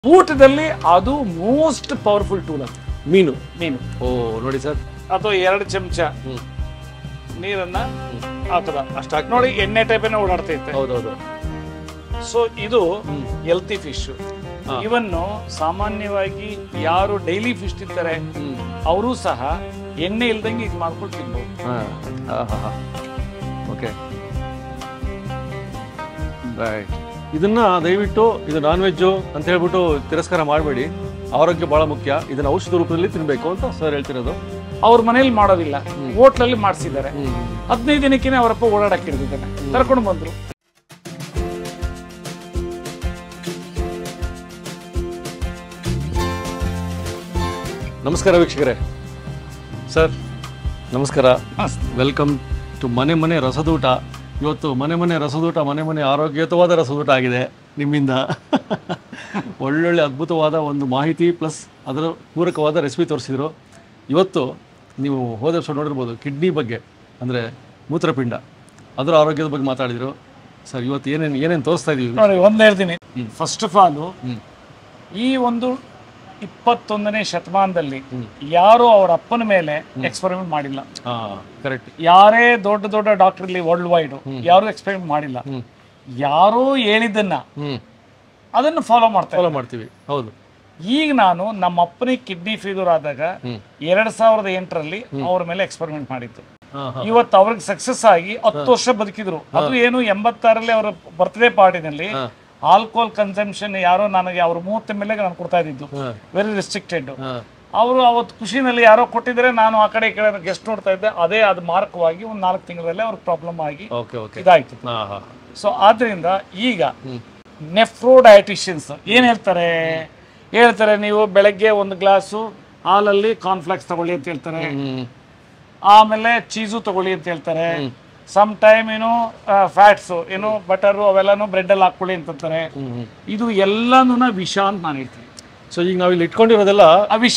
ಊಟದಲ್ಲಿ ಅದು most powerful tool ಅದು ಮೀನು ಮೀನು ಓ ನೋಡಿ ಸರ್ ಅಥವಾ ಎರಡು ಚಮಚ ಹ್ಮ್ ನೀರನ್ನ ಆ ಥರ ಅಷ್ಟು ಹಾಕಿ ನೋಡಿ ಎಣ್ಣೆ ಟೈಪೇನೆ ಓಡಾಡ್ತೈತೆ ಹೌದೌದು ಸೊ ಇದು ಹ್ಮ್. ಹೆಲ್ತಿ ಫಿಶ್ ಹಾ. ಇವನ್ನು ಸಾಮಾನ್ಯವಾಗಿ ಯಾರು ಡೈಲಿ ಫಿಶ್ ತಿಂತಾರೆ ಹ್ಮ್ ಅವರು ಸಹ ಎಣ್ಣೆ ಇಲ್ದಂಗೆ ಇದು ಮಾಡ್ಕೊಂಡು ತಿನ್ಬೋದು ಹಾಂ ಹಾಂ ಹಾಂ ಓಕೆ ರೈಟ್ ಇದನ್ನ ದಯವಿಟ್ಟು ಇದು ನಾನ್ ವೆಜ್ಜು ಅಂತ ಹೇಳ್ಬಿಟ್ಟು ತಿರಸ್ಕಾರ ಮಾಡಬೇಡಿ ಆರೋಗ್ಯ ಬಹಳ ಮುಖ್ಯ ಇದನ್ನ ಔಷಧ ರೂಪದಲ್ಲಿ ತಿನ್ಬೇಕು ಅಂತ ಸರ್ ಹೇಳ್ತಿರೋದು ಅವ್ರ ಮನೇಲಿ ಮಾಡೋದಿಲ್ಲ ಹೋಟ್ಲಲ್ಲಿ ಮಾಡಿಸಿದ್ದಾರೆ ಹ್ಮ್ ಹದಿನೈದು ದಿನಕ್ಕೆ ಅವರಪ್ಪ ಓಡಾಡಕ್ಕೆ ಹಿಡಿದಿದ್ದಾನೆ ಕರ್ಕೊಂಡು ಬಂದ್ರು ನಮಸ್ಕಾರ ವೀಕ್ಷಕರೇ ಸರ್ ನಮಸ್ಕಾರ ವೆಲ್ಕಮ್ ಟು ಮನೆ ಮನೆ ರಸದೂಟ ಇವತ್ತು ಮನೆ ಮನೆ ರಸದೂಟ ಮನೆ ಮನೆ ಆರೋಗ್ಯಯುತವಾದ ರಸದೂಟ ಆಗಿದೆ ನಿಮ್ಮಿಂದ ಒಳ್ಳೊಳ್ಳೆ ಅದ್ಭುತವಾದ ಒಂದು ಮಾಹಿತಿ ಪ್ಲಸ್ ಅದರ ಪೂರಕವಾದ ರೆಸಿಪಿ ತೋರಿಸಿದ್ರು ಇವತ್ತು ನೀವು ಹೋದ ವರ್ಷ ನೋಡಿರ್ಬೋದು ಕಿಡ್ನಿ ಬಗ್ಗೆ ಅಂದರೆ ಮೂತ್ರಪಿಂಡ ಅದರ ಆರೋಗ್ಯದ ಬಗ್ಗೆ ಮಾತಾಡಿದ್ರು ಸರ್ ಇವತ್ತು ಏನೇನು ಏನೇನು ತೋರಿಸ್ತಾ ಇದೀವಿ ನೋಡಿ ಒಂದ್ ಹೇಳ್ತೀನಿ ಫಸ್ಟ್ ಆಫ್ ಆಲ್ ಹ್ಮ್. ಈ ಒಂದು ಇಪ್ಪತ್ತೊಂದನೇ ಶತಮಾನದಲ್ಲಿ ಯಾರು ಅವ್ರ ಅಪ್ಪನ ಮೇಲೆ ಎಕ್ಸ್ಪೆರಿಮೆಂಟ್ ಮಾಡಿಲ್ಲ ಹಾಂ ಕರೆಕ್ಟ್ ಯಾರೇ ದೊಡ್ಡ ದೊಡ್ಡ ಡಾಕ್ಟರ್ ಇಲ್ಲಿ ವರ್ಲ್ಡ್ ವೈಡ್ ಯಾರು ಎಕ್ಸ್ಪೆರಿಮೆಂಟ್ ಮಾಡಿಲ್ಲ ಹ್ಮ್. ಯಾರೋ ಹೇಳಿದ್ದನ್ನ ಹ್ಞೂ ಅದನ್ನು ಫಾಲೋ ಮಾಡ್ತಾರೆ ಫಾಲೋ ಮಾಡ್ತೀವಿ ಹೌದು ಈಗ ನಾನು ನಮ್ಮ ಅಪ್ಪನಿಗೆ ಕಿಡ್ನಿ ಫೇಲ್ಯೂರ್ ಆದಾಗ ಹ್ಮ್. ಎರಡ್ ಸಾವಿರದ ಎಂಟರಲ್ಲಿ ಅವ್ರ ಮೇಲೆ ಎಕ್ಸ್ಪೆರಿಮೆಂಟ್ ಮಾಡಿತ್ತು ಹಾಂ ಹಾಂ ಇವತ್ತು ಅವ್ರಿಗೆ ಸಕ್ಸಸ್ ಆಗಿ ಹತ್ತು ವರ್ಷ ಬದುಕಿದ್ರು ಅದು ಏನು ಎಂಬತ್ತಾರಲ್ಲಿ ಅವರ ಬರ್ತ್ಡೇ ಪಾರ್ಟಿನಲ್ಲಿ ಹಾ. ಆಲ್ಕೋಹಾಲ್ ಕನ್ಸಂಪ್ಷನ್ ಯಾರೋ ನನಗೆ ಅವ್ರ ಮೂವತ್ತ ಮೇಲೆ ನಾನು ಕೊಡ್ತಾ ಇದ್ದಿದ್ದು ಹಾಂ ವೆರಿ ರಿಸ್ಟ್ರಿಕ್ಟೆಡ್ ಹಾಂ ಅವರು ಅವತ್ತು ಖುಷಿನಲ್ಲಿ ಯಾರೋ ಕೊಟ್ಟಿದ್ರೆ ನಾನು ಆ ಕಡೆ ಈ ಕಡೆ ಗೆಸ್ಟ್ ನೋಡ್ತಾ ಇದ್ದೆ ಅದೇ ಅದು ಮಾರ್ಕವಾಗಿ ಒಂದು ನಾಲ್ಕು ತಿಂಗಳಲ್ಲೇ ಅವ್ರಿಗೆ ಪ್ರಾಬ್ಲಮ್ ಆಗಿ ಓಕೆ ಓಕೆ ಇದಾಯ್ತು ಹಾಂ ಹಾಂ ಸೊ ಆದ್ರಿಂದ ಈಗ ನೆಫ್ರೋಡಯಟಿಷಿಯನ್ಸ್ ಏನ್ ಹೇಳ್ತಾರೆ ಹೇಳ್ತಾರೆ ನೀವು ಬೆಳಗ್ಗೆ ಒಂದು ಗ್ಲಾಸು ಹಾಲಲ್ಲಿ ಕಾನ್ಫ್ಲೆಕ್ಸ್ ತಗೊಳ್ಳಿ ಅಂತ ಹೇಳ್ತಾರೆ ಹ್ಮ್ ಆಮೇಲೆ ಚೀಸು ತಗೊಳ್ಳಿ ಅಂತ ಹೇಳ್ತಾರೆ ಸಮ್ ಟೈಮ್ ಏನು ಫ್ಯಾಟ್ಸು ಏನು ಬಟರು ಅವೆಲ್ಲನೂ ಬ್ರೆಡ್ ಅಲ್ಲಿ ಹಾಕೊಳ್ಳಿ ಅಂತಂತಾರೆ ಹ್ಮ್ ಇದು ಎಲ್ಲಾನು ವಿಷ ಅಂತ ನಾನು ಹೇಳ್ತೀನಿ ಸೊ ಈಗ ನಾವು ಇಲ್ಲಿ ಇಟ್ಕೊಂಡಿರೋದೆಲ್ಲ ಆ ವಿಷ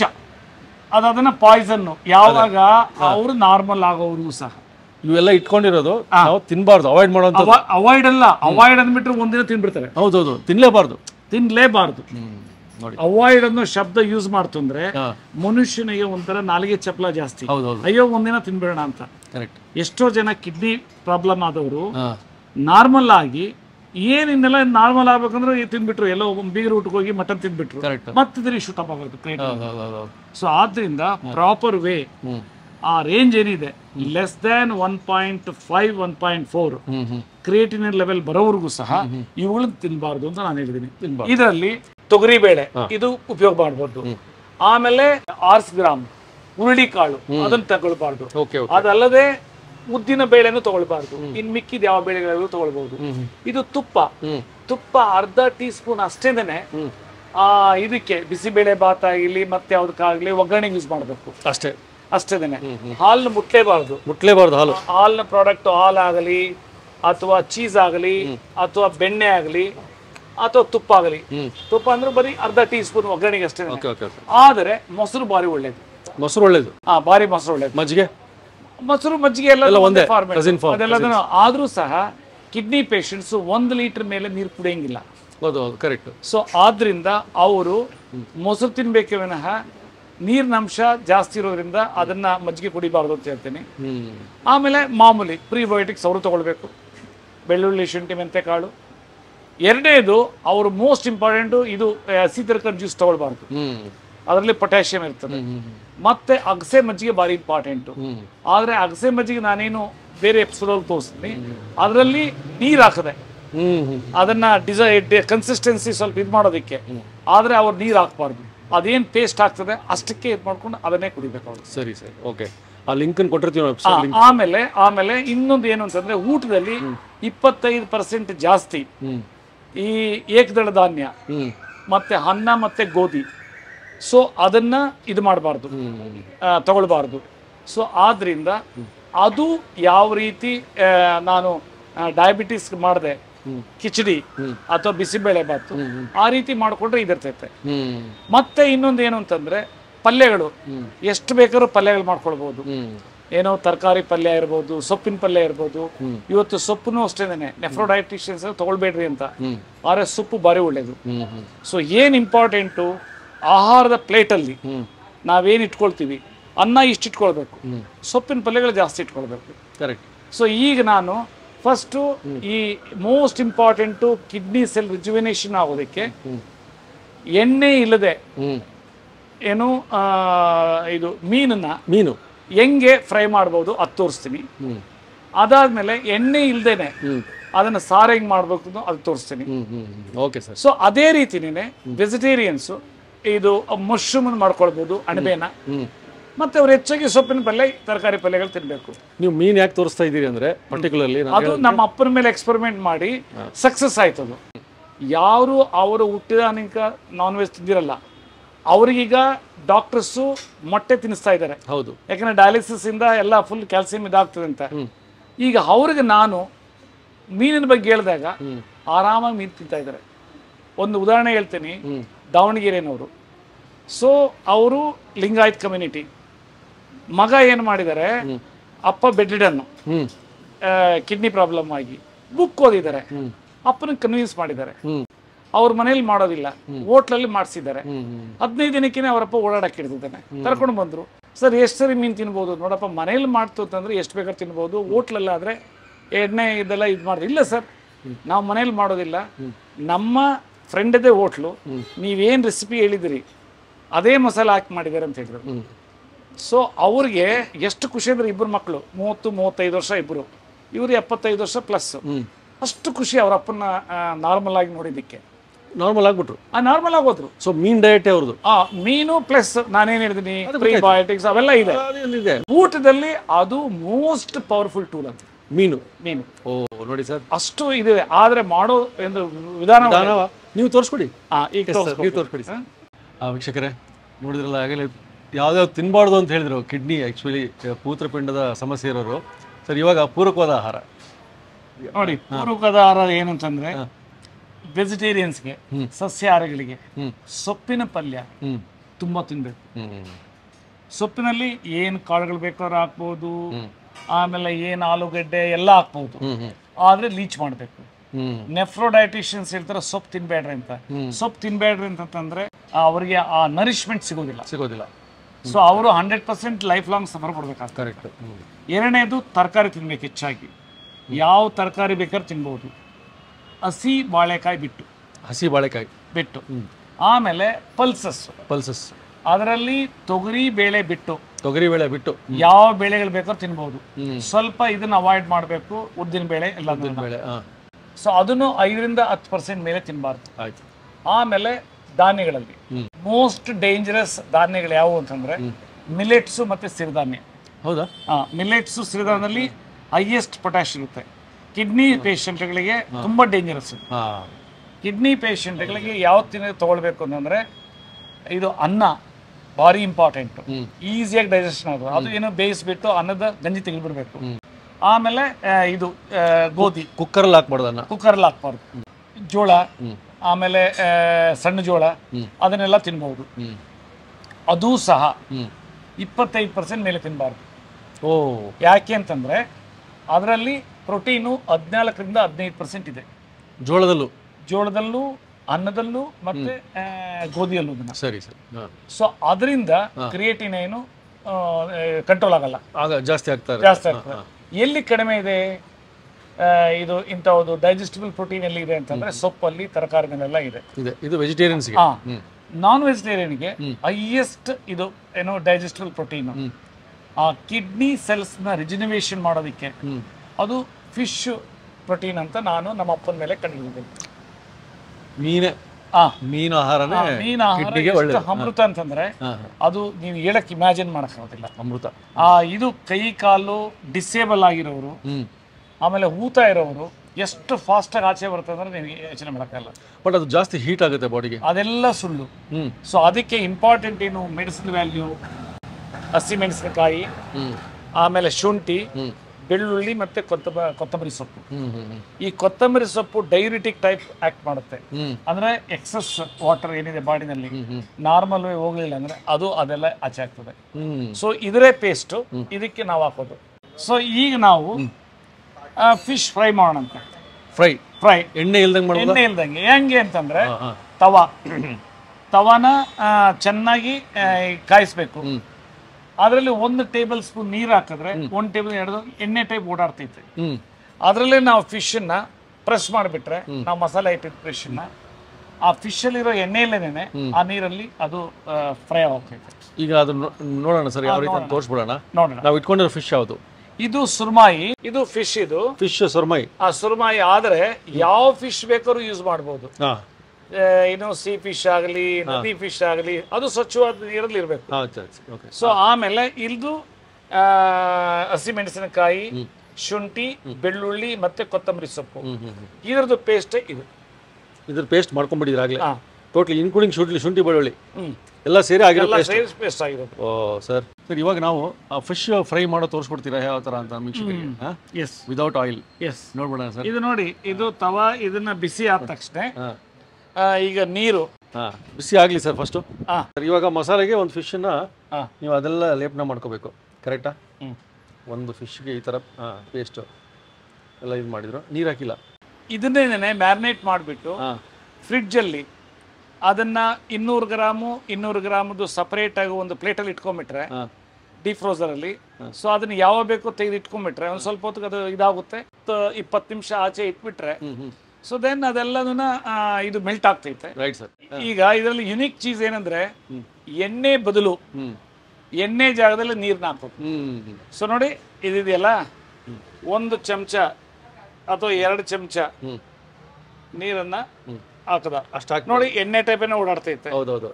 ಅದು ಅದನ್ನ ಪಾಯ್ಸನ್ ಯಾವಾಗ ಅವರು ನಾರ್ಮಲ್ ಆಗೋರು ಸಹ ಇವೆಲ್ಲ ಇಟ್ಕೊಂಡಿರೋದು ನಾವು ತಿನ್ಬಾರ್ದು ಅವಾಯ್ಡ್ ಮಾಡೋಂಥ ಅವಾಯ್ಡ್ ಅಲ್ಲ ಅವಾಯ್ಡ್ ಅಂದ್ಬಿಟ್ರೆ ಒಂದಿನ ತಿನ್ಬಿಡ್ತಾರೆ ಹೌದೌದು ತಿನ್ಲೇಬಾರ್ದು ತಿನ್ಲೇಬಾರ್ದು ಹ್ಮ್ ನೋಡಿ ಅವಾಯ್ಡ್ ಅನ್ನೋ ಶಬ್ದ ಯೂಸ್ ಮಾಡ್ತು ಅಂದ್ರೆ ಹಾ ಮನುಷ್ಯನಿಗೆ ಒಂಥರ ನಾಲಿಗೆ ಚಪ್ಪಲ ಜಾಸ್ತಿ ಹೌದೌದು ಅಯ್ಯೋ ಒಂದಿನ ತಿನ್ಬೇಡ ಅಂತ ಕರೆಕ್ಟ್ ಎಷ್ಟೋ ಜನ ಕಿಡ್ನಿ ಪ್ರಾಬ್ಲಮ್ ಆದವರು ಹಾ ನಾರ್ಮಲ್ ಆಗಿ ಏನಿನ್ನೆಲ್ಲ ನಾರ್ಮಲ್ ಆಗ್ಬೇಕಂದ್ರೆ ಈ ತಿನ್ಬಿಟ್ರು ಎಲ್ಲೋ ಬೀಗರ ಊಟಕ್ಕೆ ಹೋಗಿ ಮಟನ್ ತಿನ್ಬಿಟ್ರು ಕರೆಕ್ಟ್ ಮತ್ತಿದ್ರೆ ಶೂಟ್ ಆಗೋದು ಕ್ರಿಯೇಟ್ ಹೌದು ಹೌದು ಹೌದು ಸೊ ಆದ್ರಿಂದ ಪ್ರಾಪರ್ ವೇ ಹ್ಮ್ ಆ ರೇಂಜ್ ಏನಿದೆ less than one point five one point four hmm hmm creatine level ಬರೋವರೆಗೂ ಸಹ ಇವುಗಳನ್ನ ತಿನ್ಬಾರ್ದು ಅಂತ ನಾನು ಹೇಳಿದ್ದೀನಿ ತಿನ್ಬಾರ್ದು. ಇದರಲ್ಲಿ ತೊಗರಿ ಬೇಳೆ ಇದು ಉಪಯೋಗ ಮಾಡಬಹುದು ಆಮೇಲೆ ಆರ್ಸ್ ಗ್ರಾಮ್ ಹುರುಳಿ ಕಾಳು ಅದನ್ನ ತಗೊಳ್ಬಾರ್ದು ಓಕೆ ಓಕೆ ಅದಲ್ಲದೆ ಉದ್ದಿನ ಬೇಳೆನೂ ತಗೊಳ್ಬಾರ್ದು ಇನ್ ಮಿಕ್ಕಿದ ಯಾವ ಬೇಳೆಗಳು ತಗೊಳ್ಬಹುದು ಹ್ಮ್ ಇದು ತುಪ್ಪ ಹ್ಮ್ ತುಪ್ಪ ಅರ್ಧ ಟೀ ಸ್ಪೂನ್ ಅಷ್ಟೇನೆ ಹ್ಮ್ ಆ ಇದಕ್ಕೆ ಬಿಸಿಬೇಳೆ ಭಾತ್ ಆಗಲಿ ಮತ್ತೆ ಯಾವ್ದಕ್ಕಾಗ್ಲಿ ಒಗ್ಗರಣೆಗೆ ಯೂಸ್ ಮಾಡಬೇಕು ಅಷ್ಟೇ ಅಷ್ಟೇನೆ ಹಾಲ್ನ ಮುಟ್ಲೇಬಾರ್ದು ಮುಟ್ಲೇಬಾರ್ದು ಹಾಲು ಹಾಲ್ನ ಪ್ರಾಡಕ್ಟ್ ಹಾಲ್ ಆಗಲಿ ಅಥವಾ ಚೀಸ್ ಆಗಲಿ ಅಥವಾ ಬೆಣ್ಣೆ ಆಗಲಿ ಅಥವಾ ತುಪ್ಪ ಆಗಲಿ ಹ್ಮ್ ತುಪ್ಪ ಅಂದ್ರೆ ಬರೀ ಅರ್ಧ ಟೀ ಸ್ಪೂನ್ ಒಗ್ಗರಣೆಗೆ ಅಷ್ಟೇ ಓಕೆ ಓಕೆ ಓಕೆ ಆದರೆ ಮೊಸರು ಬಾರಿ ಒಳ್ಳೇದು ಮೊಸರು ಒಳ್ಳೇದು ಹಾ ಬಾರಿ ಮೊಸರು ಒಳ್ಳೇದು ಮಜ್ಜಿಗೆ ಮೊಸರು ಮಜ್ಜಿಗೆ ಎಲ್ಲ ಎಲ್ಲ ಒಂದೇ, ಒಂದೇ ಫಾರ್ಮೆಟ್ cousin form, ಅದೆಲ್ಲದನ್ನು ಆದ್ರೂ ಸಹ ಕಿಡ್ನಿ ಪೇಷಂಟ್ಸ್ ಒಂದು ಲೀಟರ್ ಮೇಲೆ ನೀರು ಕುಡಿಯಂಗಿಲ್ಲ ಹೌದು ಹೌದು ಕರೆಕ್ಟ್ ಸೊ ಆದ್ರಿಂದ ಅವರು ಮೊಸರು ತಿನ್ಬೇಕೆ ವಿನಃ ನೀರಿನ ಅಂಶ ಜಾಸ್ತಿ ಇರೋದ್ರಿಂದ ಅದನ್ನ ಮಜ್ಜಿಗೆ ಕುಡಿಬಾರ್ದು ಅಂತ ಹೇಳ್ತೀನಿ ಹ್ಮ್ ಆಮೇಲೆ ಮಾಮೂಲಿ ಪ್ರಿಬಯೋಟಿಕ್ಸ್ ಅವರು ತಗೊಳ್ಬೇಕು ಬೆಳ್ಳುಳ್ಳಿ ಶುಂಠಿ ಮೆಂತೆ ಕಾಳು ಎರಡನೇದು ಅವರು ಮೋಸ್ಟ್ ಇಂಪಾರ್ಟೆಂಟು ಇದು ಸೀತರ್ಕರ್ ಜ್ಯೂಸ್ ತಗೊಳ್ಬಾರ್ದು ಹ್ಮ್ ಅದರಲ್ಲಿ ಪೊಟ್ಯಾಷಿಯಂ ಇರ್ತದೆ ಮತ್ತೆ ಅಗಸೆ ಮಜ್ಜಿಗೆ ಭಾರಿ ಇಂಪಾರ್ಟೆಂಟು ಹ್ಮ್ ಆದರೆ ಅಗಸೆ ಮಜ್ಜಿಗೆ ನಾನೇನು ಬೇರೆ ಎಪಿಸೋಡಲ್ಲಿ ತೋರಿಸ್ತೀನಿ ಅದರಲ್ಲಿ ನೀರು ಹಾಕದೆ ಹ್ಮ್ ಹ್ಮ್ ಅದನ್ನ ಡಿಸೈ ಕನ್ಸಿಸ್ಟೆನ್ಸಿ ಸ್ವಲ್ಪ ಇದು ಮಾಡೋದಕ್ಕೆ ಆದರೆ ಅವ್ರು ನೀರು ಹಾಕ್ಬಾರ್ದು ಅದೇನು ಟೇಸ್ಟ್ ಆಗ್ತದೆ ಅಷ್ಟಕ್ಕೆ ಇದು ಮಾಡ್ಕೊಂಡು ಅದನ್ನೇ ಕುಡಿಬೇಕು ಅವರು ಸರಿ ಸರಿ ಓಕೆ ಆ ಲಿಂಕನ್ನು ಕೊಟ್ಟಿರ್ತೀವಿ ನಾವು ಆ, episode link. ಆಮೇಲೆ ಆಮೇಲೆ ಇನ್ನೊಂದು ಏನು ಅಂತಂದ್ರೆ ಊಟದಲ್ಲಿ ಇಪ್ಪತ್ತೈದು ಪರ್ಸೆಂಟ್ ಜಾಸ್ತಿ ಹ್ಮ್ ಈ ಏಕದಳ ಧಾನ್ಯ ಹ್ಮ್ ಮತ್ತೆ ಅನ್ನ ಮತ್ತೆ ಗೋಧಿ ಸೊ ಅದನ್ನ ಇದು ಮಾಡಬಾರ್ದು ಹ್ಮ್ ತಗೊಳ್ಬಾರ್ದು ಸೊ ಆದ್ರಿಂದ ಅದು ಯಾವ ರೀತಿ ಆ, ನಾನು ಡಯಾಬಿಟಿಸ್ ಮಾಡಿದೆ ಕಿಚಡಿ ಅಥವಾ ಬಿಸಿಬೇಳೆ ಬಾತು ಆ ರೀತಿ ಮಾಡಿಕೊಂಡ್ರೆ ಇದಿರ್ತೈತೆ ಹ್ಮ್ ಮತ್ತೆ ಇನ್ನೊಂದು ಏನು ಅಂತಂದ್ರೆ ಪಲ್ಯಗಳು ಎಷ್ಟು ಬೇಕಾದ್ರೂ ಪಲ್ಯಗಳು ಮಾಡ್ಕೊಳ್ಬಹುದು ಹ್ಮ್ ಏನೋ ತರಕಾರಿ ಪಲ್ಯ ಇರ್ಬೋದು ಸೊಪ್ಪಿನ ಪಲ್ಯ ಇರ್ಬೋದು ಇವತ್ತು ಸೊಪ್ಪುನು ಅಷ್ಟೇನೆ ನೆಫ್ರೋಡೈಟಿಷಿಯನ್ಸ್ ತಗೊಳ್ಬೇಡ್ರಿ ಅಂತ ಹ್ಮ್ ಆದರೆ ಸೊಪ್ಪು ಭಾರಿ ಒಳ್ಳೇದು ಹ್ಮ್ ಹ್ಮ್ ಸೊ ಏನು ಇಂಪಾರ್ಟೆಂಟು ಆಹಾರದ ಪ್ಲೇಟಲ್ಲಿ ಹ್ಮ್ ನಾವೇನು ಇಟ್ಕೊಳ್ತೀವಿ ಅನ್ನ ಇಷ್ಟು ಇಟ್ಕೊಳ್ಬೇಕು ಹ್ಮ್ ಸೊಪ್ಪಿನ ಪಲ್ಯಗಳು ಜಾಸ್ತಿ ಇಟ್ಕೊಳ್ಬೇಕು ಕರೆಕ್ಟ್ ಸೊ ಈಗ ನಾನು ಫಸ್ಟು ಈ most important kidney cell rejuvenation ಆಗೋದಕ್ಕೆ ಹ್ಮ್ ಎಣ್ಣೆ ಇಲ್ಲದೆ ಹ್ಮ್ ಏನು ಆ, ಇದು ಮೀನನ್ನ ಮೀನು ಹೆಂಗೆ ಫ್ರೈ ಮಾಡ್ಬೋದು ಅದು ತೋರಿಸ್ತೀನಿ ಹ್ಮ್ ಅದಾದ್ಮೇಲೆ ಎಣ್ಣೆ ಇಲ್ದೇನೆ ಹ್ಮ್ ಅದನ್ನ ಸಾರು ಹೆಂಗ್ ಮಾಡ್ಬೇಕು ಅನ್ನೋ ಅದು ತೋರಿಸ್ತೀನಿ hmm hmm okay sir so ಅದೇ ರೀತಿನೇ ವೆಜಿಟೇರಿಯನ್ಸು ಇದು ಮಶ್ರೂಮ್ ಮಾಡ್ಕೊಳ್ಬೋದು ಅಣಬೆನ ಹ್ಮ್ ಮತ್ತೆ ಅವ್ರು ಹೆಚ್ಚಾಗಿ ಸೊಪ್ಪಿನ ಪಲ್ಯ ತರಕಾರಿ ಪಲ್ಯಗಳು ತಿನ್ಬೇಕು ನೀವು ಮೀನ್ ಯಾಕೆ ತೋರಿಸ್ತಾ ಇದ್ದೀರಿ ಅಂದ್ರೆ ಪರ್ಟಿಕ್ಯುಲರ್ಲಿ ಅದು ನಮ್ಮ ಅಪ್ಪನ ಮೇಲೆ ಎಕ್ಸ್ಪೆರಿಮೆಂಟ್ ಮಾಡಿ ಸಕ್ಸಸ್ ಆಯ್ತದು ಯಾರು ಅವರು ಹುಟ್ಟಿದ ಅನೇಕ ನಾನ್ ವೆಜ್ ತಿಂದಿರಲ್ಲ ಅವ್ರಿಗೀಗ ಡಾಕ್ಟರ್ಸು ಮೊಟ್ಟೆ ತಿನ್ನಿಸ್ತಾ ಇದ್ದಾರೆ ಹೌದು ಯಾಕಂದ್ರೆ ಡಯಾಲಿಸಿಸ್ ಇಂದ ಎಲ್ಲ ಫುಲ್ ಕ್ಯಾಲ್ಸಿಯಂ ಇದಾಗ್ತದೆ ಅಂತ ಹ್ಮ್ ಈಗ ಅವ್ರಿಗೆ ನಾನು ಮೀನಿನ ಬಗ್ಗೆ ಹೇಳಿದಾಗ ಹ್ಮ್ ಆರಾಮಾಗಿ ಮೀನು ತಿಂತಾ ಇದ್ದಾರೆ ಒಂದು ಉದಾಹರಣೆ ಹೇಳ್ತೀನಿ ಹ್ಮ್ ದಾವಣಗೆರೆನವರು ಸೊ ಅವರು ಲಿಂಗಾಯತ್ ಕಮ್ಯುನಿಟಿ ಮಗ ಏನು ಮಾಡಿದ್ದಾರೆ ಅಪ್ಪ ಬೆಡ್ಡಿಡನ್ನು ಹ್ಮ್ ಕಿಡ್ನಿ ಪ್ರಾಬ್ಲಮ್ ಆಗಿ ಬುಕ್ ಓದಿದ್ದಾರೆ ಹ್ಮ್ ಅಪ್ಪನ ಕನ್ವಿನ್ಸ್ ಮಾಡಿದ್ದಾರೆ ಹ್ಮ್ ಅವ್ರ ಮನೇಲಿ ಮಾಡೋದಿಲ್ಲ ಹೋಟ್ಲಲ್ಲಿ ಮಾಡಿಸಿದ್ದಾರೆ ಹ್ಮ್ ಹ್ಮ್ ಹದಿನೈದು ದಿನಕ್ಕೆ ಅವರಪ್ಪ ಓಡಾಡಕ್ಕೆ ಹಿಡಿದಿದ್ದಾನೆ ಕರ್ಕೊಂಡು ಬಂದ್ರು ಸರ್ ಎಷ್ಟು ಸರಿ ಮೀನು ತಿನ್ಬೋದು ನೋಡಪ್ಪ ಮನೇಲಿ ಮಾಡ್ತು ಅಂತಂದ್ರೆ ಎಷ್ಟು ಬೇಕಾದ್ರೆ ತಿನ್ಬೋದು ಹೋಟ್ಲಲ್ಲಿ ಆದರೆ ಎಣ್ಣೆ ಇದೆಲ್ಲ ಇದು ಮಾಡಿದ್ರೆ ಇಲ್ಲ ಸರ್ ನಾವು ಮನೇಲಿ ಮಾಡೋದಿಲ್ಲ ನಮ್ಮ ಫ್ರೆಂಡದೇ ಹೋಟ್ಲು ನೀವೇನು ರೆಸಿಪಿ ಹೇಳಿದಿರಿ ಅದೇ ಮಸಾಲೆ ಹಾಕಿ ಮಾಡಿದ್ದಾರೆ ಅಂತ ಹೇಳಿದ್ರು ಹ್ಮ್ ಸೊ ಅವ್ರಿಗೆ ಎಷ್ಟು ಖುಷಿ ಅಂದ್ರೆ ಇಬ್ಬರು ಮಕ್ಕಳು ಮೂವತ್ತು ಮೂವತ್ತೈದು ವರ್ಷ ಇಬ್ಬರು ಇವರು ಎಪ್ಪತ್ತೈದು ವರ್ಷ ಪ್ಲಸ್ ಹ್ಮ್ ಅಷ್ಟು ಖುಷಿ ಅವ್ರ ಅಪ್ಪನ ನಾರ್ಮಲ್ ಆಗಿ ನೋಡಿದ್ದಕ್ಕೆ ನಾರ್ಮಲ್ ಆಗ್ಬಿಟ್ರು ಆ ನಾರ್ಮಲ್ ಆಗೋದ್ರು ಸೊ ಮೀನ್ ಡಯಟೇ ಅವ್ರದ್ದು ಆ ಮೀನು ಪ್ಲಸ್ ನಾನೇನ್ ಹೇಳಿದೀನಿ ಪ್ರಿಬಯೋಟಿಕ್ಸ್ ಅವೆಲ್ಲ ಇದೆ ಇದೆ ಊಟದಲ್ಲಿ ಅದು ಮೋಸ್ಟ್ ಪವರ್ಫುಲ್ ಟೂಲ್ ಅಂತ ಮೀನು ಮೀನು ಓ ನೋಡಿ ಸರ್ ಅಷ್ಟು ಇದೆ ಆದ್ರೆ ಮಾಡೋ ಒಂದು ವಿಧಾನ ದಾನವ ನೀವು ತೋರಿಸ್ಕೊಡಿ ಆ, ಈಗ Yes, sir. ತೋರಿಸ್ಕೊ. ನೀವು ತೋರಿಸ್ಕೊಡಿ ಸರ್ ಆ ವೀಕ್ಷಕರೇ ನೋಡಿದ್ರಲ್ಲ ಆಗಲೇ ಯಾವ್ದಾವ್ದು ತಿನ್ನಬಾರ್ದು ಅಂತ ಹೇಳಿದ್ರು ಕಿಡ್ನಿ ಆ್ಯಕ್ಚುಲಿ ಮೂತ್ರಪಿಂಡದ ಸಮಸ್ಯೆ ಇರೋರು ಸರ್ ಇವಾಗ ಪೂರಕವಾದ ಆಹಾರ ನೋಡಿ ಪೂರ್ವಕದ ಆಹಾರ ಏನಂತಂದ್ರೆ ವೆಜಿಟೇರಿಯನ್ಸ್ಗೆ ಸಸ್ಯಾಹಾರಿಗಳಿಗೆ ಹ್ಮ್ ಸೊಪ್ಪಿನ ಪಲ್ಯ ಹ್ಮ್ ತುಂಬಾ ತಿನ್ಬೇಕು ಹ್ಮ್ ಸೊಪ್ಪಿನಲ್ಲಿ ಏನು ಕಾಳುಗಳು ಬೇಕಾದ್ರೂ ಹಾಕ್ಬೋದು ಹ್ಮ್. ಆಮೇಲೆ ಏನು ಆಲೂಗಡ್ಡೆ ಎಲ್ಲ ಹಾಕ್ಬೋದು ಹ್ಮ್ ಹ್ಮ್ ಆದ್ರೆ ಲೀಚ್ ಮಾಡಬೇಕು ಹ್ಮ್ ನೆಫ್ರೋಡೈಟಿಷಿಯನ್ಸ್ ಹೇಳ್ತಾರೆ ಸೊಪ್ಪು ತಿನ್ಬೇಡ್ರಿ ಅಂತ ಸೊಪ್ಪು ತಿನ್ಬೇಡ್ರಿ ಅಂತಂದ್ರೆ ಆ ಅವರಿಗೆ ಆ ನರಿಶ್ಮೆಂಟ್ ಸಿಗೋದಿಲ್ಲ ಸಿಗೋದಿಲ್ಲ ಸೊ ಅವರು hundred percent life long suffer ಪಡ್ಬೇಕಾಗ್ತದೆ ಕರೆಕ್ಟ್ ಎರಡನೇದು ತರಕಾರಿ ತಿನ್ಬೇಕು ಹೆಚ್ಚಾಗಿ ಯಾವ ತರಕಾರಿ ಬೇಕಾದ್ರೂ ತಿನ್ಬೋದು ಹಸಿ ಬಾಳೆಕಾಯಿ ಬಿಟ್ಟು ಹಸಿ ಬಾಳೆಕಾಯಿ ಬಿಟ್ಟು ಆಮೇಲೆ ಪಲ್ಸಸ್ ಪಲ್ಸಸ್ ಅದರಲ್ಲಿ ತೊಗರಿ ಬೇಳೆ ಬಿಟ್ಟು ತೊಗರಿ ಬೇಳೆ ಬಿಟ್ಟು ಯಾವ ಬೇಳೆಗಳು ಬೇಕಾದ್ರೂ ತಿನ್ಬೋದು ಹ್ಮ್. ಸ್ವಲ್ಪ ಇದನ್ನ ಅವಾಯ್ಡ್ ಮಾಡಬೇಕು ಉದ್ದಿನ ಬೇಳೆ ಎಲ್ಲ ಬೇಳೆ ಹಾಂ ಸೊ ಅದನ್ನು ಐದರಿಂದ ಹತ್ತು ಪರ್ಸೆಂಟ್ ಮೇಲೆ ತಿನ್ನಬಾರ್ದು ಆಯ್ತು ಆಮೇಲೆ ಧಾನ್ಯಗಳಲ್ಲಿ ಹ್ಮ್. ಮೋಸ್ಟ್ ಡೇಂಜರಸ್ ಧಾನ್ಯಗಳು ಯಾವುವು ಅಂತಂದ್ರೆ ಮಿಲೆಟ್ಸು ಮತ್ತೆ ಸಿರಿಧಾನ್ಯ ಹೌದಾ ಮಿಲೆಟ್ಸು ಸಿರಿಧಾನ್ಯದಲ್ಲಿ ಹೈಯೆಸ್ಟ್ ಪೊಟ್ಯಾಶ್ ಇರುತ್ತೆ ಕಿಡ್ನಿ ಪೇಷಂಟ್ಗಳಿಗೆ ತುಂಬಾ ಡೇಂಜರಸ್ ಹಾಂ ಕಿಡ್ನಿ ಪೇಷಂಟ್ಗಳಿಗೆ ಯಾವ ತಿನ್ನ ತಗೊಳ್ಬೇಕು ಅಂತಂದ್ರೆ ಇದು ಅನ್ನ ಭಾರಿ ಇಂಪಾರ್ಟೆಂಟ್ ಹ್ಮ್. ಈಸಿಯಾಗಿ ಡೈಜೆಷನ್ ಆಗೋದು ಅದು ಏನು ಬೇಯಿಸ್ಬಿಟ್ಟು ಅನ್ನದ ಗಂಜಿ ತೆಗೆದ್ಬಿಡ್ಬೇಕು ಆಮೇಲೆ ಆ, ಇದು ಆ, ಗೋಧಿ ಕುಕ್ಕರಲ್ಲಿ ಹಾಕ್ಬಾರ್ದು ಅನ್ನ ಕುಕ್ಕರಲ್ಲಿ ಹಾಕ್ಬಾರ್ದು ಜೋಳ ಹ್ಮ್. ಆಮೇಲೆ ಆ, ಸಣ್ಣ ಜೋಳ ಹ್ಮ್. ಅದನ್ನೆಲ್ಲ ತಿನ್ಬಹುದು ಹ್ಮ್ ಅದೂ ಸಹ ಹ್ಮ್ ಇಪ್ಪತ್ತೈದು ಪರ್ಸೆಂಟ್ ಮೇಲೆ ತಿನ್ನಬಾರ್ದು ಓ ಯಾಕೆ ಅಂತಂದ್ರೆ ಅದರಲ್ಲಿ ಪ್ರೋಟೀನು ಹದಿನಾಲ್ಕರಿಂದ ಹದಿನೈದು ಪರ್ಸೆಂಟ್ ಇದೆ ಜೋಳದಲ್ಲೂ ಜೋಳದಲ್ಲೂ ಅನ್ನದಲ್ಲೂ ಮತ್ತೆ ಆ, ಗೋಧಿಯಲ್ಲೂ ಇದನ್ನ ಸರಿ ಸರಿ ಹಾಂ ಸೊ ಅದರಿಂದ ಕ್ರಿಯೇಟಿನ್ ಏನು ಕಂಟ್ರೋಲ್ ಆಗಲ್ಲ ಆಗ ಜಾಸ್ತಿ ಆಗ್ತಾರೆ ಜಾಸ್ತಿ ಆಗ್ತದೆ ಎಲ್ಲಿ ಕಡಿಮೆ ಇದೆ ಆ, ಇದು ಇಂಥದ್ದು ಡೈಜೆಸ್ಟಿಬಲ್ ಪ್ರೋಟೀನ್ ಎಲ್ಲಿ ಇದೆ ಅಂತಂದ್ರೆ ಸೊಪ್ಪಲ್ಲಿ ತರಕಾರಿನಲ್ಲೆಲ್ಲ ಇದೆ ಇದೆ ಇದು ವೆಜಿಟೇರಿಯನ್ಸ್ಗೆ ಹಾ ಹ್ಮ್ ನಾನ್ ವೆಜಿಟೇರಿಯನ್ಗೆ ಹೈಯೆಸ್ಟ್ ಇದು ಏನು ಡೈಜೆಸ್ಟಿಬಲ್ ಪ್ರೋಟೀನ್ ಹ್ಮ್. ಆ ಕಿಡ್ನಿ ಸೆಲ್ಸ್ನ ರಿಜಿನವೇಷನ್ ಮಾಡೋದಕ್ಕೆ ಹ್ಮ್ ಅದು ಫಿಶ್ ಪ್ರೋಟೀನ್ ಅಂತ ನಾನು ನಮ್ಮ ಅಪ್ಪನ ಮೇಲೆ ಕಂಡುಹಿಡಿದಿದ್ದೇನೆ ಮೀನೇ ಆ ಮೀನು ಆಹಾರನೇ ಮೀನ ಆಹಾರ ಕಿಡ್ನಿಗೆ ಎಷ್ಟು ಒಳ್ಳೇದು ಅಮೃತ ಅಂತಂದ್ರೆ ಹಾ ಅದು ನೀವು ಹೇಳಕ್ ಇಮ್ಯಾಜಿನ್ ಮಾಡೋಕ್ಕಾಗೋದಿಲ್ಲ ಅಮೃತ ಆ ಇದು ಕೈ ಕಾಲು ಡಿಸೇಬಲ್ ಆಗಿರೋರು ಹ್ಮ್ ಆಮೇಲೆ ಊತ ಇರೋರು ಎಷ್ಟು ಫಾಸ್ಟಾಗಿ ಆಚೆ ಬರ್ತದೆ ಅಂದ್ರೆ ನೀವು ಯೋಚನೆ ಮಾಡೋಕ್ಕಲ್ಲ ಬಟ್ ಅದು ಜಾಸ್ತಿ ಹೀಟ್ ಆಗುತ್ತೆ ಬಾಡಿಗೆ ಅದೆಲ್ಲ ಸುಳ್ಳು ಹ್ಮ್ ಸೊ ಅದಕ್ಕೆ ಇಂಪಾರ್ಟೆಂಟ್ ಏನು ಮೆಡಿಸಿನ್ ವ್ಯಾಲ್ಯೂ ಹಸಿ ಮೆಣಸಿನಕಾಯಿ ಹ್ಮ್ ಆಮೇಲೆ ಶುಂಠಿ ಹ್ಮ್ ಬೆಳ್ಳುಳ್ಳಿ ಮತ್ತೆ ಕೊತ್ತಂಬ ಕೊತ್ತಂಬರಿ ಸೊಪ್ಪು ಹ್ಮ್ ಹ್ಮ್ ಹ್ಮ್ ಈ ಕೊತ್ತಂಬರಿ ಸೊಪ್ಪು ಡೈರಿಟಿಕ್ ಟೈಪ್ ಆಕ್ಟ್ ಮಾಡುತ್ತೆ ಹ್ಮ್ ಅಂದ್ರೆ ಎಕ್ಸಸ್ ವಾಟರ್ ಏನಿದೆ ಬಾಡಿನಲ್ಲಿ ಹ್ಮ್ ಹ್ಮ್ ನಾರ್ಮಲ್ ಹೋಗ್ಲಿಲ್ಲ ಅಂದ್ರೆ ಅದು ಅದೆಲ್ಲ ಆಚೆ ಆಗ್ತದೆ ಹ್ಮ್ ಸೊ ಇದರೇ ಪೇಸ್ಟ್ ಇದಕ್ಕೆ ನಾವು ಹಾಕೋದು ಸೊ ಈಗ ನಾವು ಫಿಶ್ ಫ್ರೈ ಮಾಡೋಣ ಅಂತ ಫ್ರೈ ಫ್ರೈ ಎಣ್ಣೆ ಇಲ್ದಂಗೆ ಮಾಡೋದು ಎಣ್ಣೆ ಇಲ್ದಂಗೆ ಹೆಂಗೆ ಅಂತಂದ್ರೆ ಹಾ ಹಾ ತವ ತವಾನ ಆ, ಚೆನ್ನಾಗಿ ಆ, ಕಾಯಿಸ್ಬೇಕು ಹ್ಮ್ ಅದರಲ್ಲಿ ಒಂದು ಟೇಬಲ್ ಸ್ಪೂನ್ ನೀರು ಹಾಕಿದ್ರೆ ಒಂದು ಟೇಬಲ್ ಎರಡು ಎಣ್ಣೆ ಟೈಪ್ ಓಡಾಡ್ತೈತೆ ಹ್ಮ್ ಅದರಲ್ಲೇ ನಾವು ಫಿಶನ್ನ ಪ್ರೆಸ್ ಮಾಡಿಬಿಟ್ರೆ ನಾವು ಮಸಾಲೆ ಇಟ್ಟಿದ್ದ ಫಿಶನ್ನ ಆ ಫಿಶಲ್ಲಿರೋ ಎಣ್ಣೆಯಲ್ಲೇನೆ ಆ ನೀರಲ್ಲಿ ಅದು ಫ್ರೈ ಆಗ್ತೈತೆ ಈಗ ಅದು ನೋ- ನೋಡೋಣ ಸರ್ ಯಾವ ರೀತಿ ಅಂತ ತೋರಿಸ್ಬಿಡೋಣ ನೋಡೋಣ ನಾವು ಇಟ್ಕೊಂಡಿರೋ ಫಿಶ್ ಯಾವುದು ಇದು ಸುರ್ಮಾಯಿ ಇದು ಫಿಶ್ ಇದು ಫಿಶ್ ಸರ್ಮೈ ಆ ಸುರ್ಮಾಯಿ ಆದ್ರೆ ಯಾವ ಫಿಶ್ ಬೇಕಾದ್ರೂ ಯೂಸ್ ಮಾಡ್ಬೋದು ಹಾ ಆ, ಏನು ಸಿ ಫಿಶ್ ಆಗಲಿ ನದಿ ಫಿಶ್ ಆಗಲಿ ಅದು ಸ್ವಚ್ಛವಾದ ನೀರಲ್ಲಿ ಇರಬೇಕು ಹಾ ಓಕೆ ಸೊ ಆಮೇಲೆ ಇಲ್ದು ಹಸಿಮೆಣಸಿನಕಾಯಿ ಶುಂಠಿ ಬೆಳ್ಳುಳ್ಳಿ ಮತ್ತೆ ಕೊತ್ತಂಬರಿ ಸೊಪ್ಪು ಹ್ಮ್ ಹ್ಮ್ ಹ್ಮ್ ಇದರದ್ದು ಪೇಸ್ಟ್ ಇದು ಇದ್ರ ಪೇಸ್ಟ್ ಮಾಡ್ಕೊಂಡ್ಬಿಟ್ಟಿದ್ರೆ ಆಗ್ಲೇ ಹಾ. ಟೋಟ್ಲಿ ಇನ್ಕ್ಲೂಡಿಂಗ್ ಶುಂಠಿ ಶುಂಠಿ ಬೆಳ್ಳುಳ್ಳಿ ಹ್ಮ್ ಎಲ್ಲ ಸೇರಿ ಆಗಿರೋ ಎಲ್ಲ ಪೇಸ್ಟ್ ಸೇರಿಸ್ ಪೇಸ್ಟ್ ಆಗಿರೋದು ಓ ಸರ್ ಸರ್ ಇವಾಗ ನಾವು ಫಿಶ್ ಫ್ರೈ ಮಾಡೋ ತೋರಿಸ್ಕೊಡ್ತೀರಾ ಯಾವ ಥರ ಅಂತ ವೀಕ್ಷಕರಿಗೆ ಎಸ್ ವಿದೌಟ್ ಆಯಿಲ್ ಎಸ್ ನೋಡ್ಬಿಡೋಣ ಸರ್ ಇದು ನೋಡಿ ಇದು ತವಾ ಇದನ್ನ ಬಿಸಿ ಆದ ತಕ್ಷಣ ಹಾಂ ಆ, ಈಗ ನೀರು ಹಾಂ ಬಿಸಿ ಆಗಲಿ ಸರ್ ಫಸ್ಟು ಹಾ. ಸರ್ ಇವಾಗ ಮಸಾಲೆಗೆ ಒಂದು ಫಿಶನ್ನು ಹಾ. ನೀವು ಅದೆಲ್ಲ ಲೇಪನ ಮಾಡ್ಕೋಬೇಕು ಕರೆಕ್ಟಾ ಹ್ಮ್. ಒಂದು ಫಿಶ್ಗೆ ಈ ಥರ ಹಾಂ ಪೇಸ್ಟು ಎಲ್ಲ ಇದು ಮಾಡಿದ್ರು ನೀರು ಹಾಕಿಲ್ಲ ಇದನ್ನೇನೆ ಮ್ಯಾರಿನೇಟ್ ಮಾಡಿಬಿಟ್ಟು ಹಾಂ ಫ್ರಿಡ್ಜಲ್ಲಿ ಅದನ್ನ ಇನ್ನೂರು ಗ್ರಾಮು ಇನ್ನೂರು ಗ್ರಾಮದು ಸಪರೇಟ್ ಆಗಿ ಒಂದು ಪ್ಲೇಟಲ್ಲಿ ಇಟ್ಕೊಂಡ್ಬಿಟ್ರೆ ಹಾಂ ಡೀಪ್ ಅಲ್ಲಿ ಸೊ ಅದನ್ನ ಯಾವ ಬೇಕೋ ತೆಗೆದು ಇಟ್ಕೊಂಡ್ಬಿಟ್ರೆ ಒಂದು ಸ್ವಲ್ಪ ಹೊತ್ತಿಗೆ ಅದು ಇದಾಗುತ್ತೆ ಇಪ್ಪತ್ತು ನಿಮಿಷ ಆಚೆ ಇಟ್ಬಿಟ್ರೆ ಹ್ಞೂ ಹ್ಞೂ ಸೊ ದೆನ್ ಅದೆಲ್ಲದನ್ನ ಆ, ಇದು ಮೆಲ್ಟ್ ಆಗ್ತೈತೆ ರೈಟ್ ಸರ್ ಈಗ ಇದರಲ್ಲಿ ಯುನಿಕ್ ಚೀಸ್ ಏನಂದ್ರೆ ಎಣ್ಣೆ ಬದಲು ಹ್ಞೂ ಎಣ್ಣೆ ಜಾಗದಲ್ಲಿ ನೀರ್ನ ಹಾಕೋದು ಹ್ಞೂ ಹ್ಞೂ ಸೊ ನೋಡಿ ಇದಿದೆಯಲ್ಲ ಒಂದು ಚಮಚ ಅಥವಾ ಎರಡು ಚಮಚ ಹ್ಞೂ ನೀರನ್ನ ಹ್ಞೂ ಹಾಕದ ಅಷ್ಟು ಹಾಕಿ ನೋಡಿ ಎಣ್ಣೆ ಟೈಪೇನೆ ಓಡಾಡ್ತೈತೆ ಹೌದೌದು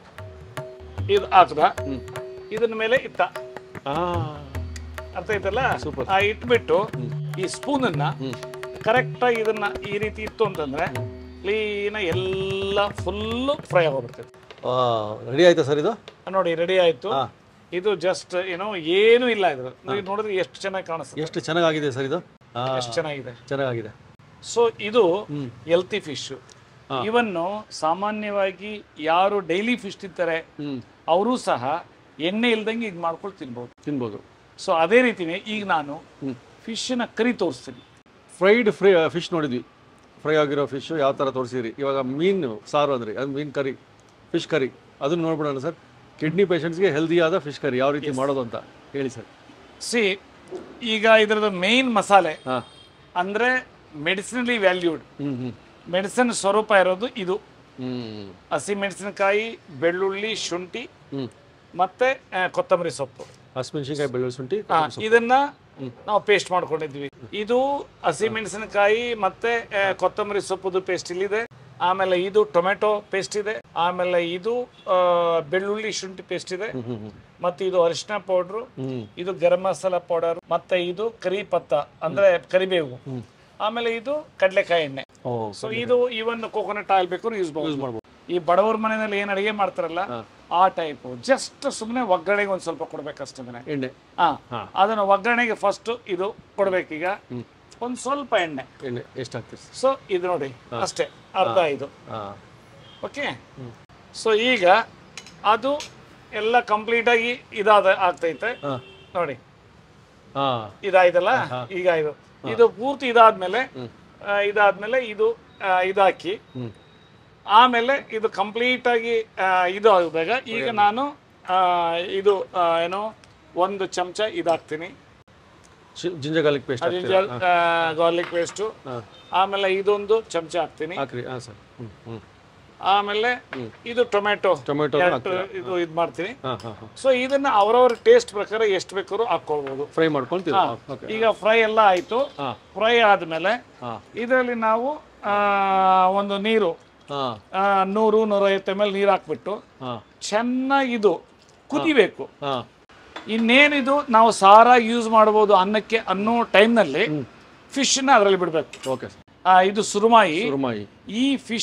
ಇದು ಹಾಕದ ಹ್ಞೂ ಇದನ್ನ ಮೇಲೆ ಇತ್ತ ಹಾಂ ಅರ್ಥ ಐತಲ್ಲ Super. ಆ ಇಟ್ಬಿಟ್ಟು ಈ ಸ್ಪೂನ್ ಅನ್ನ ಹ್ಞೂ ಕರೆಕ್ಟ್ ಆಗಿ ಇದನ್ನ ಈ ರೀತಿ ಇತ್ತು ಅಂತಂದ್ರೆ ಕ್ಲೀನ್ ಎಲ್ಲ ಫುಲ್ಲು ಫ್ರೈ ಆಗೋಗ್ಬಿಡ್ತೈತೆ ರೆಡಿ ಆಯ್ತಾ ಸರ್ ಇದು ನೋಡಿ ರೆಡಿ ಆಯ್ತು ಹಾಂ ಇದು ಜಸ್ಟ್ ಏನೋ ಏನು ಇಲ್ಲ ಇದು ನೀವು ನೋಡಿದ್ರೆ ಎಷ್ಟು ಚೆನ್ನಾಗಿ ಕಾಣಿಸ್ತದೆ ಎಷ್ಟು ಚೆನ್ನಾಗಿದೆ ಸರ್ ಇದು ಹಾಂ ಎಷ್ಟು ಚೆನ್ನಾಗಿದೆ ಚೆನ್ನಾಗಿದೆ ಸೊ ಇದು ಹ್ಮ್. ಹೆಲ್ತಿ ಫಿಶ್ ಇವನ್ನು ಸಾಮಾನ್ಯವಾಗಿ ಯಾರು ಡೈಲಿ ಫಿಶ್ ತಿಂತಾರೆ ಹ್ಞೂ ಅವರು ಸಹ ಎಣ್ಣೆ ಇಲ್ದಂಗೆ ಇದು ಮಾಡ್ಕೊಂಡು ತಿನ್ಬೋದು ತಿನ್ಬೋದು ಸೊ ಅದೇ ರೀತಿನೇ ಈಗ ನಾನು ಹ್ಞೂ ಫಿಶ್ನ ಕರಿ ತೋರಿಸ್ತೀನಿ ಫ್ರೈಡ್ ಫ್ರೈ ಫಿಶ್ ನೋಡಿದ್ವಿ ಫ್ರೈ ಆಗಿರೋ ಫಿಶ್ ಯಾವ ಥರ ತೋರಿಸಿದ್ರಿ ಇವಾಗ ಮೀನು ಸಾರು ಅಂದ್ರಿ ಅದು ಮೀನು ಕರಿ ಫಿಶ್ ಕರಿ ಅದನ್ನ ನೋಡ್ಬಿಡೋಣ ಸರ್ ಕಿಡ್ನಿ ಪೇಷಂಟ್ಸ್ಗೆ ಹೆಲ್ದಿಯಾದ ಫಿಶ್ ಕರಿ ಯಾವ ರೀತಿ ಮಾಡೋದು ಅಂತ ಹೇಳಿ ಸರ್ ಸಿ ಈಗ ಇದರದ ಮೇನ್ ಮಸಾಲೆ ಹಾಂ ಅಂದ್ರೆ ಮೆಡಿಸಿನಲಿ ವ್ಯಾಲ್ಯೂಡ್ ಹ್ಞೂ ಹ್ಞೂ ಮೆಡಿಸಿನ್ ಸ್ವರೂಪ ಇರೋದು ಇದು ಹ್ಞೂ ಹಸಿ ಮೆಣಸಿನಕಾಯಿ ಬೆಳ್ಳುಳ್ಳಿ ಶುಂಠಿ ಹ್ಞೂ ಮತ್ತೆ ಆ, ಕೊತ್ತಂಬರಿ ಸೊಪ್ಪು ಹಸಿಮೆಣ್ಸಿನ್ಕಾಯಿ ಬೆಳ್ಳುಳ್ಳಿ ಶುಂಠಿ ಆ, ಇದನ್ನ ನಾವು ಪೇಸ್ಟ್ ಮಾಡ್ಕೊಂಡಿದ್ವಿ ಇದು ಹಸಿ ಮೆಣಸಿನಕಾಯಿ ಮತ್ತೆ ಆ, ಕೊತ್ತಂಬರಿ ಸೊಪ್ಪುದು ಪೇಸ್ಟ್ ಇಲ್ಲಿದೆ ಆಮೇಲೆ ಇದು ಟೊಮೆಟೊ ಪೇಸ್ಟ್ ಇದೆ ಆಮೇಲೆ ಇದು ಆ, ಬೆಳ್ಳುಳ್ಳಿ ಶುಂಠಿ ಪೇಸ್ಟ್ ಇದೆ ಹ್ಞೂ ಹ್ಞೂ ಮತ್ತೆ ಇದು ಅರಿಶಿನ ಪೌಡ್ರು ಹ್ಞೂ ಇದು ಗರಂ ಮಸಾಲ ಪೌಡರ್ ಮತ್ತೆ ಇದು ಕರಿ ಪತ್ತ ಅಂದ್ರೆ ಕರಿಬೇವು ಆಮೇಲೆ ಇದು ಕಡಲೆಕಾಯಿ ಎಣ್ಣೆ ಓ ಸೊ ಇದು ಇವನ್ ಕೋಕೋನಟ್ ಆಯಿಲ್ ಬೇಕಾದ್ರೂ ಯೂಸ್ ಯೂಸ್ ಮಾಡಬಹುದು ಮಾಡ್ಬೋದು ಈ ಬಡವರ ಮನೆಯಲ್ಲಿ ಏನ್ ಅಡಿಗೆ ಮಾಡ್ತಾರಲ್ಲ ಆ ಟೈಪ್ ಜಸ್ಟ್ ಸುಮ್ಮನೆ ಒಗ್ಗರಣೆಗೆ ಒಂದ್ ಸ್ವಲ್ಪ ಕೊಡ್ಬೇಕಷ್ಟೇ ಎಣ್ಣೆ ಹಾ ಹಾ. ಅದನ್ನ ಒಗ್ಗರಣೆಗೆ ಫಸ್ಟ್ ಇದು ಕೊಡ್ಬೇಕೀಗ ಒಂದ್ ಸ್ವಲ್ಪ ಎಣ್ಣೆ ಎಣ್ಣೆ ಎಷ್ಟು ಹಾಕ್ತೀರಿ ಸೊ ಇದು ನೋಡಿ ಅಷ್ಟೇ ಅರ್ಧ ಇದು ಹಾಂ ಓಕೆ ಸೊ ಈಗ ಅದು ಎಲ್ಲ ಕಂಪ್ಲೀಟ್ ಆಗಿ ಇದಾದ ಆಗ್ತೈತೆ ಹಾಂ ನೋಡಿ ಹಾಂ ಇದಾಯ್ತಲ್ಲ ಈಗ ಇದು ಇದು ಪೂರ್ತಿ ಇದಾದ್ಮೇಲೆ ಆ, ಇದಾದ್ಮೇಲೆ ಇದು ಆ, ಇದಾಕಿ ಹ್ಞೂ ಆಮೇಲೆ ಇದು ಕಂಪ್ಲೀಟ್ ಆಗಿ ಆ, ಇದು ಆದಾಗ ಈಗ ನಾನು ಆ, ಇದು ಆ, ಏನು ಒಂದು ಚಮಚ ಇದಾಕ್ತೀನಿ ginger garlic paste ginger garlic paste ಹಾಂ ಆಮೇಲೆ ಇದೊಂದು ಚಮಚ ಹಾಕ್ತೀನಿ ಹಾಕ್ರಿ ಹಾಂ ಸರ್ ಹ್ಞೂ ಹ್ಞೂ ಆಮೇಲೆ ಇದು ಟೊಮೆಟೊ ಟೊಮೆಟೊ ಇದು ಇದು ಮಾಡ್ತೀನಿ ಹಾಂ ಹಾಂ ಹಾಂ ಸೊ ಇದನ್ನ ಅವರವ್ರ ಟೇಸ್ಟ್ ಪ್ರಕಾರ ಎಷ್ಟು ಬೇಕಾದ್ರೂ ಹಾಕೊಳ್ಬೋದು ಫ್ರೈ ಮಾಡ್ಕೊಳ್ತೀವಿ ಓಕೆ ಈಗ ಫ್ರೈ ಎಲ್ಲ ಆಯ್ತು ಹಾಂ ಫ್ರೈ ಆದ್ಮೇಲೆ ಹಾಂ ಇದರಲ್ಲಿ ನಾವು ಆ, ಒಂದು ನೀರು ಹಾಂ ಆ, ನೂರು ನೂರೈವತ್ತು ಎಮ್ ಎಲ್ ನೀರು ಹಾಕ್ಬಿಟ್ಟು ಹಾಂ ಚೆನ್ನಾಗಿ ಇದು ಕುದಿಬೇಕು ಹಾಂ ಇನ್ನೇನಿದು ನಾವು ಸಾರ ಯೂಸ್ ಮಾಡ್ಬೋದು ಅನ್ನಕ್ಕೆ ಅನ್ನೋ ಟೈಮ್ನಲ್ಲಿ ಫಿಶ್ನ ಅದರಲ್ಲಿ ಬಿಡಬೇಕು ಓಕೆ ಸರ್ ಇದು ಸುರುಮಾಯಿ ಸುರುಮಾಯಿ ಈ ಫಿಶ್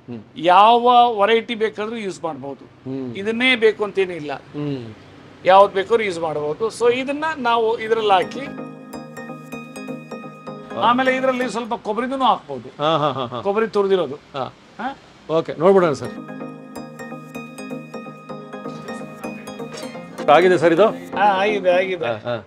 ಯಾವ ವೆರೈಟಿ ಬೇಕಾದ್ರೂ ಯೂಸ್ ಮಾಡ್ಬೋದು ಹ್ಞೂ ಇದನ್ನೇ ಬೇಕು ಅಂತೇನಿಲ್ಲ ಹ್ಞೂ ಯಾವ್ದು ಬೇಕಾದ್ರೂ ಯೂಸ್ ಮಾಡ್ಬೋದು ಸೊ ಇದನ್ನ ನಾವು ಇದರಲ್ಲಿ ಹಾಕಿ ಆಮೇಲೆ ಇದರಲ್ಲಿ ಸ್ವಲ್ಪ ಕೊಬ್ಬರಿನೂ ಹಾಕ್ಬೋದು ಹಾಂ ಹಾಂ ಹಾಂ ಹಾಂ ಕೊಬ್ಬರಿ ತುರಿದಿರೋದು ಹಾಂ ಹಾ? ಓಕೆ ನೋಡ್ಬಿಡೋಣ ಸರ್ ಆಗಿದೆ ಸರ್ ಇದು ಹಾ ಆಗಿದೆ ಆಗಿದೆ ಹಾಂ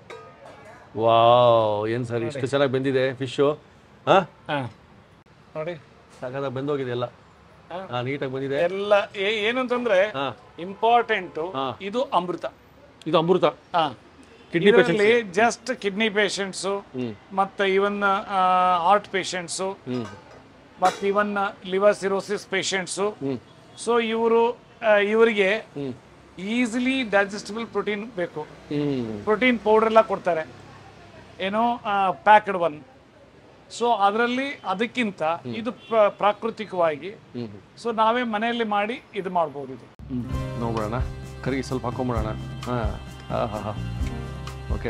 ವಾವ್ ಏನು ಸರ್ ಇಷ್ಟು ಚೆನ್ನಾಗಿ ಬೆಂದಿದೆ ಫಿಶು ಹಾಂ ಹಾ ನೋಡಿ ಸಾಕಾದಾಗ ಬೆಂದೋಗಿದೆ ಎಲ್ಲ ಹಾ. ಹಾಂ ನೀಟಾಗಿ ಬಂದಿದೆ ಎಲ್ಲ ಏ- ಏನು ಅಂತಂದ್ರೆ ಹಾಂ ಇಂಪಾರ್ಟೆಂಟ್ ಹಾ. ಇದು ಅಮೃತ ಇದು ಅಮೃತ ಹಾ ಕಿಡ್ನಿ ಇದರಲ್ಲಿ ಜಸ್ಟ್ ಕಿಡ್ನಿ ಪೇಷಂಟ್ಸು ಹ್ಞೂ ಮತ್ತೆ ಇವನ್ ಹಾರ್ಟ್ ಪೇಷಂಟ್ಸು ಹ್ಞೂ ಮತ್ತೆ ಇವನ್ ಲಿವರ್ ಸಿರೋಸಿಸ್ ಪೇಷಂಟ್ಸು ಹ್ಞೂ ಸೊ ಇವರು ಇವರಿಗೆ ಹ್ಞೂ ಈಸಿಲಿ ಡೈಜೆಸ್ಟಿಬಲ್ ಪ್ರೋಟೀನ್ ಬೇಕು ಹ್ಞೂ ಪ್ರೋಟೀನ್ ಪೌಡರ್ ಎಲ್ಲ ಕೊಡ್ತಾರೆ ಏನೋ ಪ್ಯಾಕ್ಡ್ ಒನ್ ಸೊ ಅದರಲ್ಲಿ ಅದಕ್ಕಿಂತ ಇದು ಪ್ರ- ಪ್ರಾಕೃತಿಕವಾಗಿ ಹ್ಞೂ ಸೊ ನಾವೇ ಮನೆಯಲ್ಲಿ ಮಾಡಿ ಇದು ಮಾಡ್ಬೋದು ಇದು ಹ್ಞೂ ನೋಡ್ಬಿಡೋಣ ಕರಿಗೆ ಸ್ವಲ್ಪ ಹಾಕೊಂಬಿಡೋಣ ಹಾಂ ಹಾಂ ಹಾಂ ಹಾಂ ಓಕೆ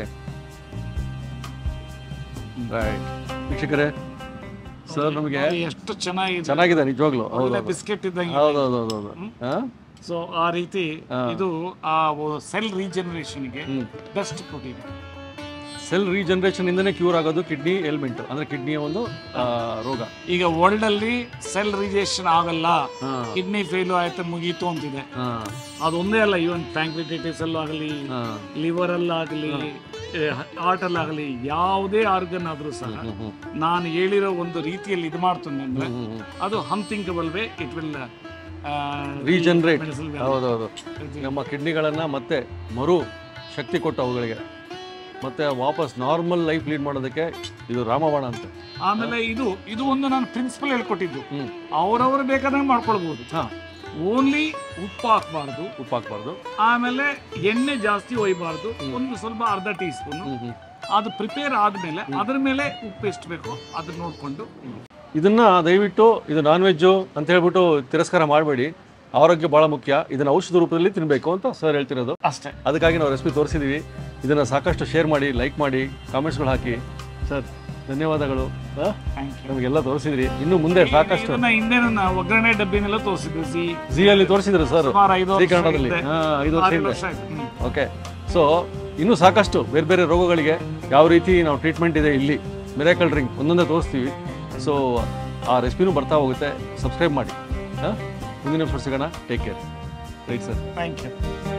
ರೈಟ್ ವೀಕ್ಷಕರೇ ಸರ್ ನಮಗೆ ನೋಡಿ ಎಷ್ಟು ಚೆನ್ನಾಗಿದೆ ಚೆನ್ನಾಗಿದೆ ನಿಜವಾಗ್ಲೂ ಹೌದು ಒಳ್ಳೆ ಬಿಸ್ಕೆಟ್ ಇದ್ದಂಗೆ ಹೌದು ಹೌದು ಹೌದು ಹೌದು ಹಾಂ ಸೊ ಆ ರೀತಿ ಇದು ಆ ಸೆಲ್ ರೀಜನರೇಷನ್ಗೆ ಹ್ಞೂ ಬೆಸ್ಟ್ ಪ್ರೋಟೀನ್ ಸೆಲ್ ರೀಜನರೇಷನ್ ಇಂದನೇ ಕ್ಯೂರ್ ಆಗೋದು ಕಿಡ್ನಿ ಎಲ್ಮೆಂಟ್ ಅಂದ್ರೆ ಕಿಡ್ನಿಯ ಒಂದು ಆ, ರೋಗ ಈಗ ವರ್ಲ್ಡ್ ಅಲ್ಲಿ ಸೆಲ್ ರಿಜೆಕ್ಷನ್ ಆಗಲ್ಲ ಹಾಂ ಕಿಡ್ನಿ ಫೇಲ್ ಆಯ್ತು ಮುಗೀತು ಅಂತಿದೆ ಹಾಂ ಅದೊಂದೇ ಅಲ್ಲ ಇವನ್ ಪ್ಯಾಂಕ್ರಿಟೈಟಿಸ್ ಅಲ್ಲೂ ಆಗಲಿ ಹಾಂ ಲಿವರ್ ಅಲ್ಲಾಗಲಿ ಹಾರ್ಟ್ ಅಲ್ಲಾಗಲಿ ಯಾವುದೇ ಆರ್ಗನ್ ಆದ್ರೂ ಸಹ ಹ್ಞೂ ಹ್ಞೂ ನಾನು ಹೇಳಿರೋ ಒಂದು ರೀತಿಯಲ್ಲಿ ಇದು ಮಾಡ್ತೀನಿ ಅಂದ್ರೆ ಹ್ಞೂ ಹ್ಞೂ ಅದು unthinkable way it will regenerate ಹೌದೌದು ನಮ್ಮ ಕಿಡ್ನಿಗಳನ್ನ ಮತ್ತೆ ಮರು ಶಕ್ತಿ ಕೊಟ್ಟು ಅವುಗಳಿಗೆ ಮತ್ತೆ ವಾಪಸ್ ನಾರ್ಮಲ್ ಲೈಫ್ ಲೀಡ್ ಮಾಡೋದಕ್ಕೆ ಇದು ರಾಮಬಾಣ ಅಂತ ಆಮೇಲೆ ಇದು ಇದು ಒಂದು ನಾನು ಪ್ರಿನ್ಸಿಪಲ್ ಹೇಳ್ಕೊಟ್ಟಿದ್ದು ಹ್ಮ್ ಅವರವರು ಬೇಕಾದಂಗೆ ಮಾಡ್ಕೊಳ್ಬಹುದು ಹಾ ಓನ್ಲಿ ಉಪ್ಪು ಹಾಕ್ಬಾರ್ದು ಉಪ್ಪು ಹಾಕ್ಬಾರ್ದು ಆಮೇಲೆ ಎಣ್ಣೆ ಜಾಸ್ತಿ ಒಯ್ಬಾರ್ದು ಒಂದು ಸ್ವಲ್ಪ ಅರ್ಧ ಟೀ ಸ್ಪೂನ್ ಹ್ಮ್ ಹ್ಮ್ ಅದು ಪ್ರಿಪೇರ್ ಆದ್ಮೇಲೆ ಅದ್ರ ಮೇಲೆ ಉಪ್ಪು ಎಷ್ಟು ಬೇಕೋ ಅದನ್ನ ನೋಡ್ಕೊಂಡು ಇದನ್ನ ದಯವಿಟ್ಟು ಇದು ನಾನ್ ವೆಜ್ಜು ಅಂತ ಹೇಳ್ಬಿಟ್ಟು ತಿರಸ್ಕಾರ ಮಾಡಬೇಡಿ ಆರೋಗ್ಯ ಬಹಳ ಮುಖ್ಯ ಇದನ್ನ ಔಷಧ ರೂಪದಲ್ಲಿ ತಿನ್ನಬೇಕು ಅಂತ ಸರ್ ಹೇಳ್ತಿರೋದು ಅಷ್ಟೇ ಅದಕ್ಕಾಗಿ ನಾವು ರೆಸಿಪಿ ತೋರಿಸಿದೀವಿ ಇದನ್ನ ಸಾಕಷ್ಟು ಶೇರ್ ಮಾಡಿ ಲೈಕ್ ಮಾಡಿ ಕಾಮೆಂಟ್ಸ್ಗಳು ಹಾಕಿ ಸರ್ ಧನ್ಯವಾದಗಳು ಆ? ಥ್ಯಾಂಕ್ ಯು ನಮಗೆಲ್ಲ ತೋರಿಸಿದ್ರಿ ಇನ್ನು ಮುಂದೆ ಸಾಕಷ್ಟು ಇದನ್ನ ಹಿಂದೆ ಒಗ್ಗರಣೆ ಡಬ್ಬಿನೆಲ್ಲ ತೋರಿಸಿದ್ವಿ ಸಿ ಜಿಯಲ್ಲಿ ತೋರಿಸಿದ್ರು ಸರ್ ಸುಮಾರು ಐದು ಶ್ರೀ ಕನ್ನಡದಲ್ಲಿ ವರ್ಷ ಹಾ, ಐದು ವರ್ಷ ಆರು ಹಿಂದೆ ವರ್ಷ ಆಯ್ತು ಹ್ಮ್. ಓಕೆ ಸೊ ಇನ್ನೂ ಸಾಕಷ್ಟು ಬೇರೆ ಬೇರೆ ರೋಗಗಳಿಗೆ ಯಾವ ರೀತಿ ನಾವು ಟ್ರೀಟ್ಮೆಂಟ್ ಇದೆ ಇಲ್ಲಿ ಮಿರಾಕಲ್ ಡ್ರಿಂಕ್ ಒಂದೊಂದೇ ತೋರಿಸ್ತೀವಿ ಸೊ ಆ ರೆಸಿಪಿನೂ ಬರ್ತಾ ಹೋಗುತ್ತೆ ಸಬ್ಸ್ಕ್ರೈಬ್ ಮಾಡಿ ಹಾಂ ಮುಂದಿನ ಎಪಿಸೋಡ್ ಸಿಗೋಣ take care right sir thank you